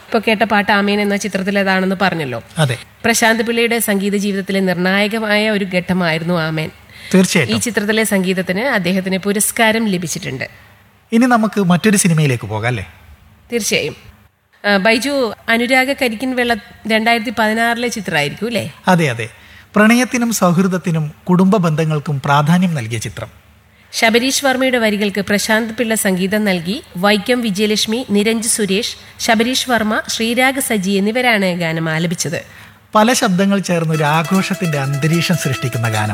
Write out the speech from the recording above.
ഇപ്പൊ കേട്ട പാട്ട് ആമേൻ എന്ന ചിത്രത്തിലേതാണെന്ന് പറഞ്ഞല്ലോ അതെ പ്രശാന്ത് പിള്ളയുടെ സംഗീത ജീവിതത്തിലെ നിർണായകമായ ഒരു ഘട്ടമായിരുന്നു ആമേൻ ഈ തീർച്ചയായിട്ടും ചിത്രത്തിലെ സംഗീതത്തിന് അദ്ദേഹത്തിന് പുരസ്കാരം ലഭിച്ചിട്ടുണ്ട് ഇനി നമുക്ക് മറ്റൊരു സിനിമയിലേക്ക് പോകാം അല്ലേ തീർച്ചയായും ആ, ബൈജു അനുരാഗ കരിക്കിൻ വെള്ള രണ്ടായിരത്തി പതിനാറിലെ ചിത്രമായിരിക്കും അല്ലേ അതെ അതെ പ്രണയത്തിനും സൗഹൃദത്തിനും കുടുംബ ബന്ധങ്ങൾക്കും പ്രാധാന്യം നൽകിയ ചിത്രം ശബരീഷ് വർമ്മയുടെ വരികൾക്ക് പ്രശാന്ത് പിള്ള സംഗീതം നൽകി വൈക്കം വിജയലക്ഷ്മി നിരഞ്ജ് സുരേഷ് ശബരീഷ് വർമ്മ ശ്രീരാഗ സജി എന്നിവരാണ് ഗാനം ആലപിച്ചത് പല ശബ്ദങ്ങൾ ചേർന്ന് ഒരു ആഘോഷത്തിന്റെ അന്തരീക്ഷം സൃഷ്ടിക്കുന്ന ഗാനം